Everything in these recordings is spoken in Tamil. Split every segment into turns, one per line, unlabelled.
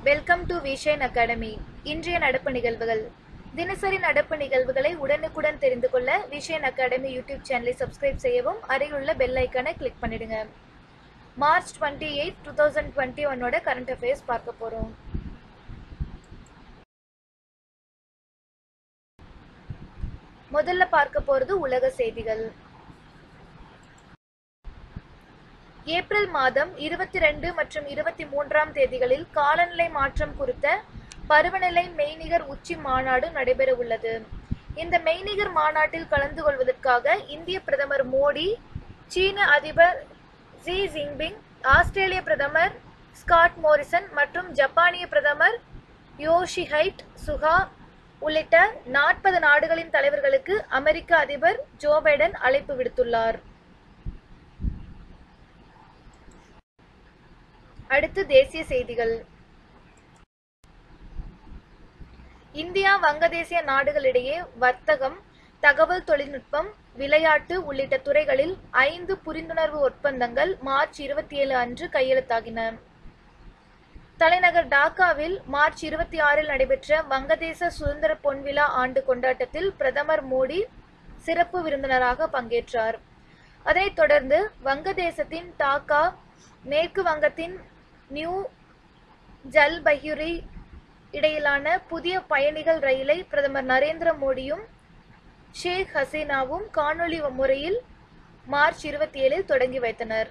வெல்கம் டு விஷன் அகாடமி இன்றைய நடப்பு நிகழ்வுகள் தினசரி நடப்பு நிகழ்வுகளை உடனுக்குடன் தெரிந்து கொள்ள விஷன் அகாடமி யூடியூப் சேனலை சப்ஸ்கிரைப் செய்யவும் அருகிலுள்ள பெல் ஐக்கானை கிளிக் பண்ணிடுங்க March twenty eight two thousand twenty ஒன்னோட கரண்ட் அஃபேர்ஸ் பார்க்க போகிறோம் முதல்ல பார்க்க போகிறது உலக செய்திகள் ஏப்ரல் மாதம் இருபத்தி ரெண்டு மற்றும் இருபத்தி மூன்றாம் தேதிகளில் காலநிலை மாற்றம் குறித்த பருவநிலை மெய்நிகர் உச்சி மாநாடு நடைபெற உள்ளது இந்த மெய்நிகர் மாநாட்டில் கலந்து கொள்வதற்காக இந்திய பிரதமர் மோடி சீன அதிபர் ஜி ஜின்பிங் ஆஸ்திரேலிய பிரதமர் ஸ்காட் மோரிசன் மற்றும் ஜப்பானிய பிரதமர் யோஷிஹைட் சுகா உள்ளிட்ட நாற்பது நாடுகளின் தலைவர்களுக்கு அமெரிக்க அதிபர் ஜோ பைடன் அழைப்பு விடுத்துள்ளார் அடுத்து தேசிய செய்திகள் இந்தியா வங்கதேசிய நாடுகளிடையே வர்த்தகம் தகவல் தொழில்நுட்பம் விளையாட்டு உள்ளிட்ட துறைகளில் ஐந்து புரிந்துணர்வு ஒப்பந்தங்கள் மார்ச் இருபத்தி ஏழு அன்று கையெழுத்தாகின தலைநகர் டாக்காவில் மார்ச் இருபத்தி ஆறில் நடைபெற்ற வங்கதேச சுதந்திர பொன்விழா ஆண்டு கொண்டாட்டத்தில் பிரதமர் மோடி சிறப்பு விருந்தினராக பங்கேற்றார் அதைத் தொடர்ந்து வங்கதேசத்தின் டாக்கா மேற்கு வங்கத்தின் நியூ ஜல்பைகுரி இடையிலான புதிய பயணிகள் ரயிலை பிரதமர் நரேந்திர மோடியும் ஷேக் ஹசீனாவும் காணொலி முறையில் மார்ச் இருபத்தி ஏழில் தொடங்கி வைத்தனர்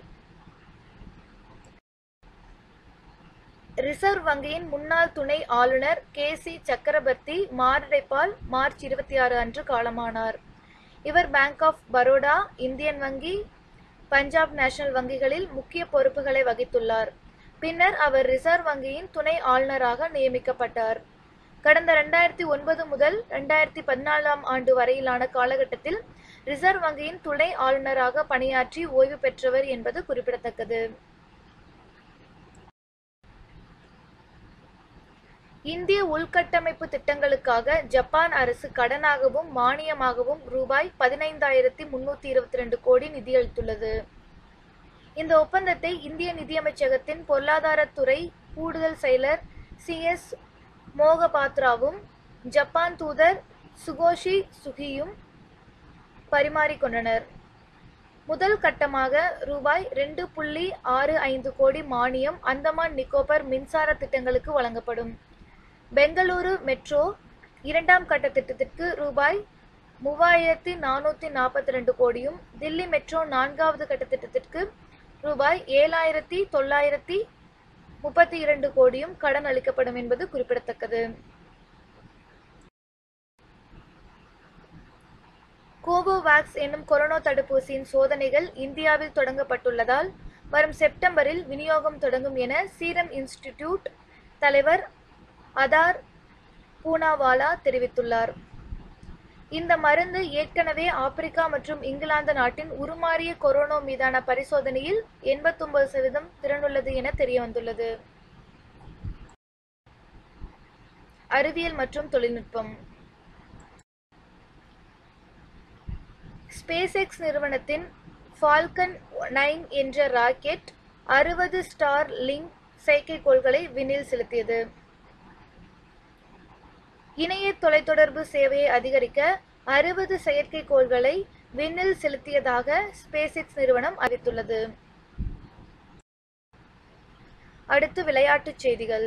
ரிசர்வ் வங்கியின் முன்னாள் துணை ஆளுநர் கே சி சக்கரவர்த்தி மாரடைப்பால் மார்ச் இருபத்தி ஆறு அன்று காலமானார் இவர் பேங்க் ஆஃப் பரோடா இந்தியன் வங்கி பஞ்சாப் நேஷனல் வங்கிகளில் முக்கிய பொறுப்புகளை வகித்துள்ளார் பின்னர் அவர் ரிசர்வ் வங்கியின் துணை ஆளுநராக நியமிக்கப்பட்டார் கடந்த ரெண்டாயிரத்தி ஒன்பது முதல் ரெண்டாயிரத்தி பதினாலாம் ஆண்டு வரையிலான காலகட்டத்தில் ரிசர்வ் வங்கியின் துணை ஆளுநராக பணியாற்றி ஓய்வு பெற்றவர் என்பது குறிப்பிடத்தக்கது இந்திய உள்கட்டமைப்பு திட்டங்களுக்காக ஜப்பான் அரசு கடனாகவும் மானியமாகவும் ரூபாய் பதினைந்தாயிரத்தி முன்னூத்தி இருபத்தி ரெண்டு கோடி நிதியளித்துள்ளது இந்த ஒப்பந்தத்தை இந்திய நிதியமைச்சகத்தின் பொருளாதாரத்துறை கூடுதல் செயலர் சி எஸ் மோகபாத்ராவும் ஜப்பான் தூதர் சுகோஷி சுகியும் பரிமாறிக்கொண்டனர் முதல் கட்டமாக ரூபாய் ரெண்டு புள்ளி ஆறு ஐந்து கோடி மானியம் அந்தமான் நிக்கோபர் மின்சார திட்டங்களுக்கு வழங்கப்படும் பெங்களூரு மெட்ரோ இரண்டாம் கட்ட திட்டத்திற்கு ரூபாய் மூவாயிரத்தி நானூற்றி நாற்பத்தி ரெண்டு கோடியும் தில்லி மெட்ரோ நான்காவது கட்ட திட்டத்திற்கு ரூபாய் ஏழாயிரத்தி தொள்ளாயிரத்தி முப்பத்தி இரண்டு கோடியும் கடன் அளிக்கப்படும் என்பது குறிப்பிடத்தக்கது கோவோவேக்ஸ் என்னும் கொரோனா தடுப்பூசியின் சோதனைகள் இந்தியாவில் தொடங்கப்பட்டுள்ளதால் வரும் செப்டம்பரில் விநியோகம் தொடங்கும் என சீரம் இன்ஸ்டிடியூட் தலைவர் அதார் பூனாவாலா தெரிவித்துள்ளார் இந்த மருந்து ஏற்கனவே ஆப்பிரிக்கா மற்றும் இங்கிலாந்து நாட்டின் உருமாறிய கொரோனா மீதான பரிசோதனையில் எண்பத்தொன்பது சதவீதம் திறனுள்ளது என தெரியவந்துள்ளது அறிவியல் மற்றும் தொழில்நுட்பம் ஸ்பேஸ் எக்ஸ் நிறுவனத்தின் ஃபால்கன் நைன் என்ற ராக்கெட் அறுபது ஸ்டார் லிங்க் செயற்கைக்கோள்களை விண்ணில் செலுத்தியது இணைய தொலைத்தொடர்பு சேவையை அதிகரிக்க அறுபது செயற்கைக்கோள்களை விண்ணில் செலுத்தியதாக ஸ்பேஸ்எக்ஸ் நிறுவனம் அறிவித்துள்ளது அடுத்து விளையாட்டுச் செய்திகள்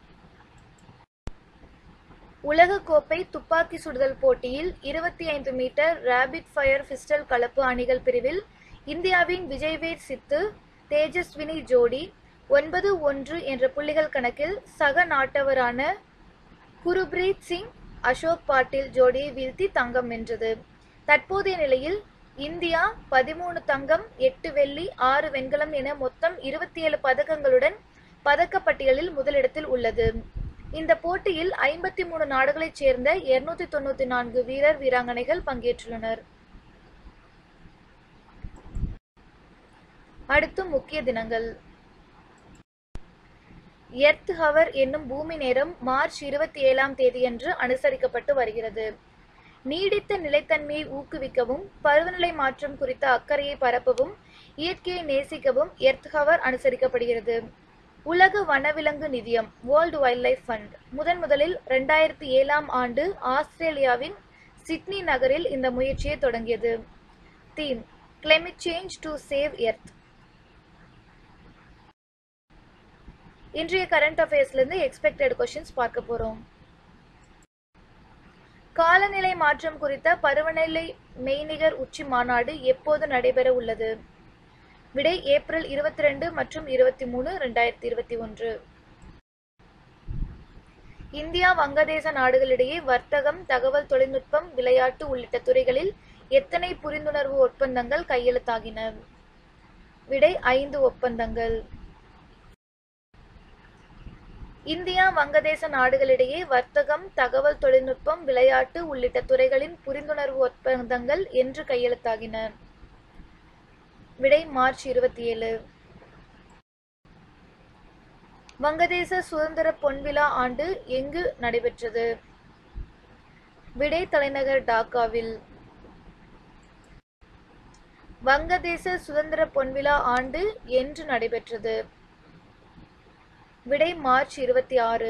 உலகக்கோப்பை துப்பாக்கி சுடுதல் போட்டியில் இருபத்தி ஐந்து மீட்டர் ரேபிட் ஃபயர் பிஸ்டல் கலப்பு அணிகள் பிரிவில் இந்தியாவின் விஜய்வீர் சித்து தேஜஸ்வினி ஜோடி ஒன்பது ஒன்று என்ற புள்ளிகள் கணக்கில் சக நாட்டவரான குருப்ரீத் சிங் அசோக் பாட்டில் ஜோடியை வீழ்த்தி தங்கம் வென்றது தற்போதைய நிலையில் இந்தியா பதிமூணு தங்கம் எட்டு வெள்ளி ஆறு வெண்கலம் என மொத்தம் இருபத்தி ஏழு பதக்கங்களுடன் பதக்கப்பட்டியலில் முதலிடத்தில் உள்ளது இந்த போட்டியில் ஐம்பத்தி மூணு நாடுகளைச் சேர்ந்த இருநூத்தி தொண்ணூத்தி நான்கு வீரர் வீராங்கனைகள் பங்கேற்றுள்ளனர் அடுத்து முக்கிய தினங்கள் எர்த் ஹவர் என்னும் பூமி நேரம் மார்ச் இருபத்தி ஏழாம் தேதியன்று அனுசரிக்கப்பட்டு வருகிறது நீடித்த நிலைத்தன்மையை ஊக்குவிக்கவும் பருவநிலை மாற்றம் குறித்த அக்கறையை பரப்பவும் இயற்கையை நேசிக்கவும் எர்த் ஹவர் அனுசரிக்கப்படுகிறது உலக வனவிலங்கு நிதியம் வேர்ல்டு வைல்ட் லைஃப் ஃபண்ட் முதன் முதலில் ரெண்டாயிரத்தி ஏழாம் ஆண்டு ஆஸ்திரேலியாவின் சிட்னி நகரில் இந்த முயற்சியை தொடங்கியது theme climate change to save earth இன்றைய கரண்ட் அஃபேர்ஸ்லேருந்து எக்ஸ்பெக்டட் கொஷின்ஸ் பார்க்க போகிறோம் காலநிலை மாற்றம் குறித்த பருவநிலை மெய்நிகர் உச்சி மாநாடு எப்போது நடைபெற உள்ளது விடை ஏப்ரல் இருபத்தி ரெண்டு மற்றும் இருபத்தி மூணு ரெண்டாயிரத்தி இருபத்தி ஒன்று இந்தியா வங்கதேச நாடுகளிடையே வர்த்தகம் தகவல் தொழில்நுட்பம் விளையாட்டு உள்ளிட்ட துறைகளில் எத்தனை புரிந்துணர்வு ஒப்பந்தங்கள் கையெழுத்தாகின விடை ஐந்து ஒப்பந்தங்கள் இந்தியா வங்கதேச நாடுகளிடையே வர்த்தகம் தகவல் தொழில்நுட்பம் விளையாட்டு உள்ளிட்ட துறைகளின் புரிந்துணர்வு ஒப்பந்தங்கள் என்று கையெழுத்தாகின விடை மார்ச் இருபத்தி ஏழு வங்கதேச சுதந்திர பொன்விழா ஆண்டு எங்கு நடைபெற்றது விடை தலைநகர் டாக்காவில் வங்கதேச சுதந்திர பொன்விழா ஆண்டு என்று நடைபெற்றது விடை மார்ச் இருபத்தி ஆறு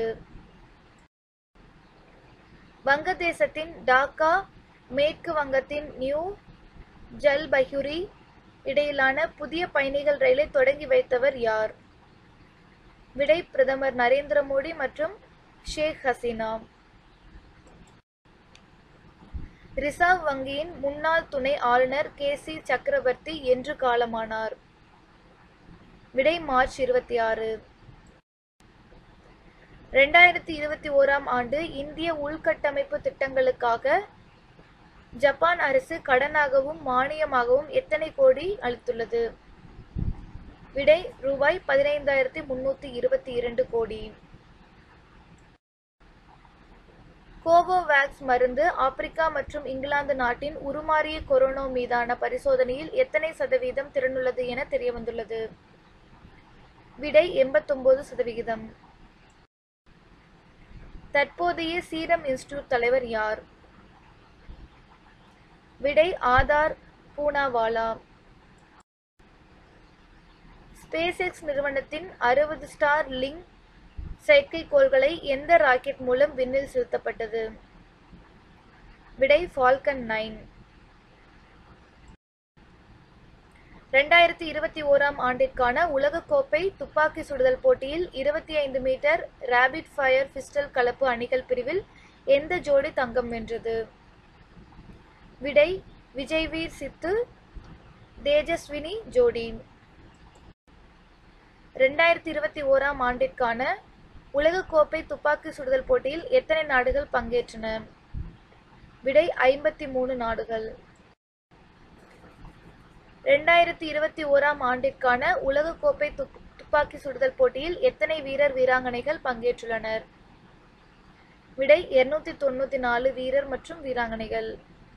வங்கதேசத்தின் டாக்கா மேற்கு வங்கத்தின் நியூ ஜல்பைகுரி இடையிலான புதிய பயணிகள் ரயிலை தொடங்கி வைத்தவர் யார் விடை பிரதமர் நரேந்திர மோடி மற்றும் ஷேக் ஹசீனா ரிசர்வ் வங்கியின் முன்னாள் துணை ஆளுநர் கே சி சக்கரவர்த்தி என்று காலமானார் விடை மார்ச் இருபத்தி ஆறு ரெண்டாயிரத்தி இருபத்தி ஓராம் ஆண்டு இந்திய உள்கட்டமைப்பு திட்டங்களுக்காக ஜப்பான் அரசு கடனாகவும் மானியமாகவும் எத்தனை கோடி அளித்துள்ளது விடை ரூபாய் பதினைந்தாயிரத்தி முன்னூத்தி இருபத்தி இரண்டு கோடி கோவோவேக்ஸ் மருந்து ஆப்பிரிக்கா மற்றும் இங்கிலாந்து நாட்டின் உருமாறிய கொரோனா மீதான பரிசோதனையில் எத்தனை சதவீதம் திறனுள்ளது என தெரியவந்துள்ளது விடை எண்பத்தொன்பது சதவிகிதம் தற்போதைய சீரம் இன்ஸ்டிடியூட் தலைவர் யார் விடை ஆதார் பூனாவாலா ஸ்பேஸ் எக்ஸ் நிறுவனத்தின் அறுபது ஸ்டார் லிங்க் செயற்கைக்கோள்களை எந்த ராக்கெட் மூலம் விண்ணில் செலுத்தப்பட்டது விடை ஃபால்கன் நைன் ரெண்டாயிரத்தி இருபத்தி ஓராம் ஆண்டிற்கான உலகக்கோப்பை துப்பாக்கி சுடுதல் போட்டியில் இருபத்தி ஐந்து மீட்டர் ரேபிட் ஃபயர் பிஸ்டல் கலப்பு அணிகள் பிரிவில் எந்த ஜோடி தங்கம் வென்றது விடை விஜய்வீர் சித்து தேஜஸ்வினி ஜோடி ரெண்டாயிரத்தி இருபத்தி ஓராம் ஆண்டிற்கான உலகக்கோப்பை துப்பாக்கி சுடுதல் போட்டியில் எத்தனை நாடுகள் பங்கேற்றன விடை ஐம்பத்தி மூணு நாடுகள் ரெண்டாயிரத்தி இருபத்தி ஓராம் ஆண்டிற்கான உலகக்கோப்பை துப் துப்பாக்கி சுடுதல் போட்டியில் எத்தனை வீரர் வீராங்கனைகள் பங்கேற்றுள்ளனர் விடை இருநூத்தி தொண்ணூத்தி நாலு வீரர் மற்றும் வீராங்கனைகள்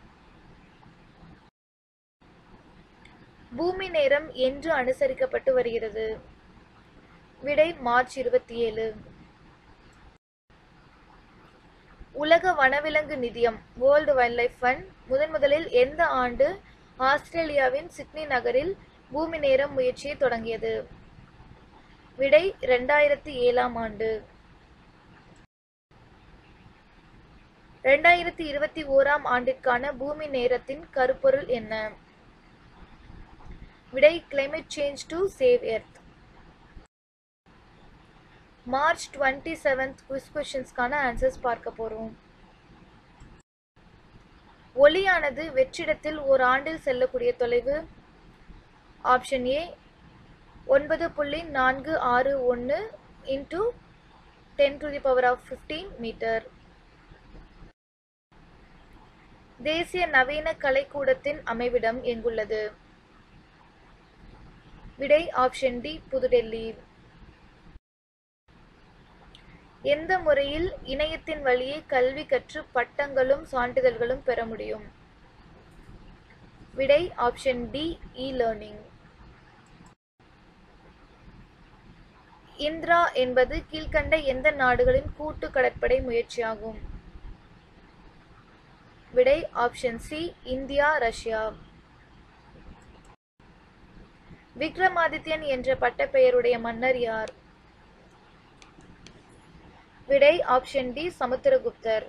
பூமி நேரம் என்று அனுசரிக்கப்பட்டு வருகிறது விடை மார்ச் இருபத்தி ஏழு உலக வனவிலங்கு நிதியம் வேர்ல்டு வைல்ட் லைஃப் ஃபண்ட் முதன் முதலில் எந்த ஆண்டு ஆஸ்திரேலியாவின் சிட்னி நகரில் பூமி நேரம் முயற்சியை தொடங்கியது விடை ரெண்டாயிரத்தி ஏழாம் ஆண்டு ரெண்டாயிரத்தி இருபத்தி ஓராம் ஆண்டிற்கான பூமி நேரத்தின் கருப்பொருள் என்ன விடை climate change to save earth March twenty seventh quiz கொஷின்ஸ்க்கான ஆன்சர்ஸ் பார்க்க போகிறோம் ஒளியானது வெற்றிடத்தில் ஒரு ஆண்டில் செல்லக்கூடிய தொலைவு ஆப்ஷன் ஏ ஒன்பது புள்ளி நான்கு ஆறு ஒன்று into ten to the power of fifteen meter தேசிய நவீன கலைக்கூடத்தின் அமைவிடம் எங்குள்ளது விடை ஆப்ஷன் டி புதுடெல்லி எந்த முறையில் இணையத்தின் வழியே கல்வி கற்று பட்டங்களும் சான்றிதழ்களும் பெற முடியும் விடை option D e learning Indra என்பது கீழ்கண்ட எந்த நாடுகளின் கூட்டு கடற்படை முயற்சியாகும் விடை ஆப்ஷன் சி இந்தியா ரஷ்யா விக்ரமாதித்யன் என்ற பட்டப்பெயருடைய மன்னர் யார் விடை ஆப்ஷன் டி சமுத்திரகுப்தர்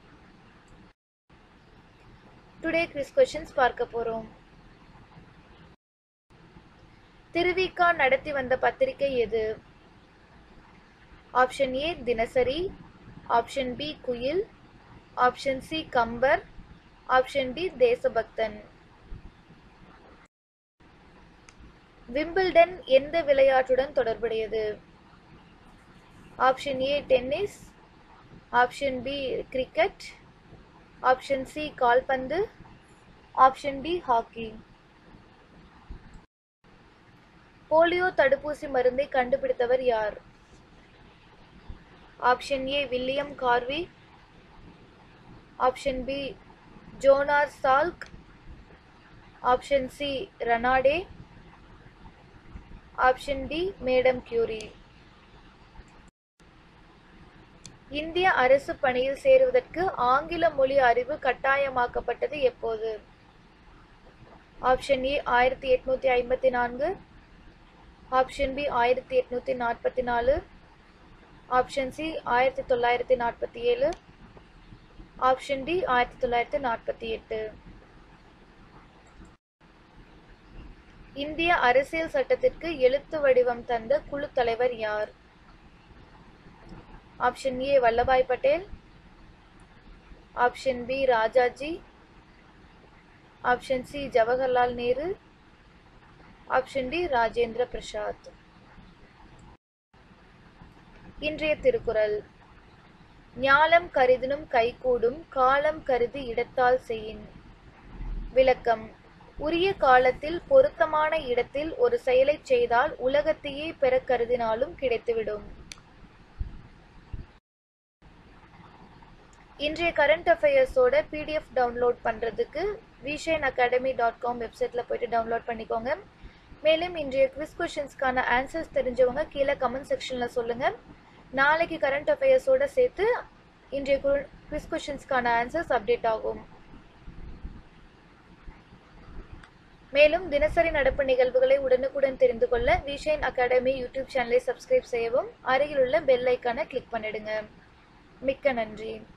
டுடே குவிஸ் கொஷின்ஸ் பார்க்க போறோம் திருவிக்கா நடத்தி வந்த பத்திரிகை எது ஆப்ஷன் ஏ தினசரி ஆப்ஷன் பி குயில் option C Kambar option D Desabhakthan Wimbledon எந்த விளையாட்டுடன் தொடர்புடையது option A tennis option B cricket option C கால்பந்து ஆப்ஷன் டி ஹாக்கி போலியோ தடுப்பூசி மருந்தை கண்டுபிடித்தவர் யார் ஆப்ஷன் ஏ வில்லியம் கார்வி option B Jonas Salk option C Ranade option D madam Curie இந்திய அரசு பணியில் சேருவதற்கு ஆங்கில மொழி அறிவு கட்டாயமாக்கப்பட்டது எப்போது ஆப்ஷன் ஏ ஆயிரத்தி எட்நூத்தி ஐம்பத்தி நான்கு ஆப்ஷன் பி ஆயிரத்தி எட்நூத்தி நாற்பத்தி நாலு ஆப்ஷன் சி ஆயிரத்தி தொள்ளாயிரத்தி நாற்பத்தி ஏழு ஆப்ஷன் டி ஆயிரத்தி தொள்ளாயிரத்தி நாற்பத்தி எட்டு இந்திய அரசியல் சட்டத்திற்கு எழுத்து வடிவம் தந்த குழு தலைவர் யார் option A Vallabhbhai Patel option B Rajaji option C Jawaharlal Nehru option D Rajendra Prasad இன்றைய திருக்குறள் ஞாலம் கருதினும் கைகூடும் காலம் கருதி இடத்தால் செய்யின் விளக்கம் உரிய காலத்தில் பொருத்தமான இடத்தில் ஒரு செயலைச் செய்தால் உலகத்தையே பெற கருதினாலும் கிடைத்துவிடும் இன்றைய கரண்ட் அஃபேர்ஸோட பிடிஎஃப் டவுன்லோட் பண்ணுறதுக்கு விஷன் அகாடமி டாட் காம் வெப்சைட்டில் போயிட்டு டவுன்லோட் பண்ணிக்கோங்க மேலும் இன்றைய குவிஸ் கொஷின்ஸ்க்கான ஆன்சர்ஸ் தெரிஞ்சவங்க கீழே கமெண்ட் செக்ஷனில் சொல்லுங்கள் நாளைக்கு கரண்ட் அஃபேர்ஸோட சேர்த்து இன்றைய குவிஸ் கொஷின்ஸ்க்கான ஆன்சர்ஸ் அப்டேட் ஆகும் மேலும் தினசரி நடப்பு நிகழ்வுகளை உடனுக்குடன் தெரிந்து கொள்ள விஷன் அகாடமி யூடியூப் சேனலை சப்ஸ்கிரைப் செய்யவும் அருகிலுள்ள பெல் ஐக்கானை கிளிக் பண்ணிடுங்க மிக்க நன்றி